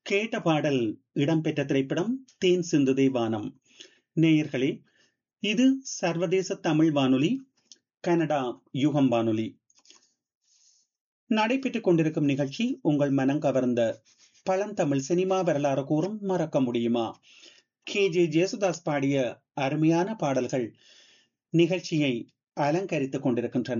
கேட்ட பாடல் இடம்பெற்ற திரைப்படம் தேன் சிந்துதே வானம் நேயர்களே இது சர்வதேச தமிழ் வானொலி கனடா யுகம் வானொலி நடைபெற்றுக் கொண்டிருக்கும் நிகழ்ச்சி உங்கள் மனம் கவர்ந்த பழந்தமிழ் சினிமா வரலாறு கூறும் மறக்க முடியுமா கே ஜே ஜேசுதாஸ் பாடிய அருமையான பாடல்கள் நிகழ்ச்சியை அலங்கரித்துக் கொண்டிருக்கின்றன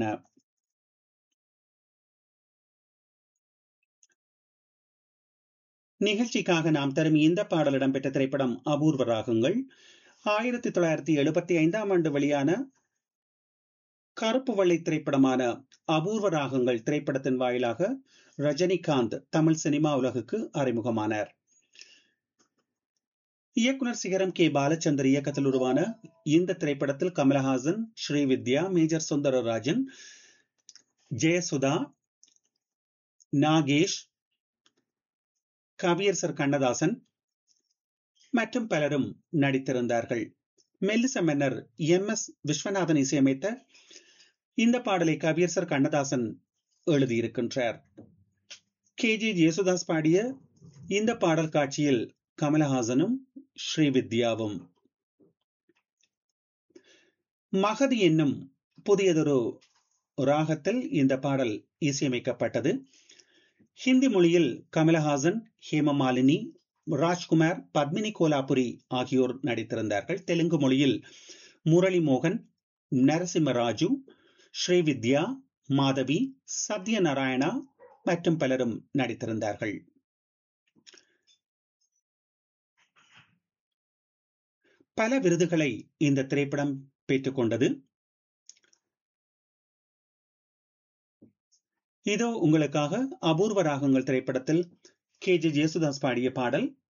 நிகழ்ச்சிக்காக நாம் தரும் இந்த பாடல் இடம்பெற்ற திரைப்படம் அபூர்வ ராகங்கள் ஆயிரத்தி தொள்ளாயிரத்தி எழுபத்தி ஐந்தாம் ஆண்டு வெளியான கருப்பு வெள்ளை திரைப்படமான அபூர்வ ராகங்கள் திரைப்படத்தின் வாயிலாக ரஜினிகாந்த் தமிழ் சினிமா உலகுக்கு அறிமுகமானார் இயக்குனர் சிகரம் கே பாலச்சந்தர் இயக்கத்தில் உருவான இந்த திரைப்படத்தில் கமலஹாசன் ஸ்ரீவித்யா மேஜர் சுந்தரராஜன் ஜெயசுதா நாகேஷ் கவியரசர் கண்ணதாசன் மற்றும் பலரும் நடித்திருந்தார்கள் மெல்லிச மன்னர் எம் எஸ் விஸ்வநாதன் இசையமைத்த இந்த பாடலை கவியரசர் கண்ணதாசன் எழுதியிருக்கின்றார் கே ஜி ஜேசுதாஸ் பாடிய இந்த பாடல் காட்சியில் கமலஹாசனும் ஸ்ரீவித்யாவும் மகதி என்னும் புதியதொரு ராகத்தில் இந்த பாடல் இசையமைக்கப்பட்டது ஹிந்தி மொழியில் கமலஹாசன் ஹேமமாலினி ராஜ்குமார் பத்மினி கோலாபுரி ஆகியோர் நடித்திருந்தார்கள் தெலுங்கு மொழியில் முரளி மோகன் நரசிம்மராஜு ஸ்ரீவித்யா மாதவி சத்யநாராயணா மற்றும் பலரும் நடித்திருந்தார்கள் பல விருதுகளை இந்த திரைப்படம் பெற்றுக்கொண்டது இதோ உங்களுக்காக அபூர்வ ராகங்கள் திரைப்படத்தில் கே ஜே ஜேசுதாஸ் பாடிய பாடல்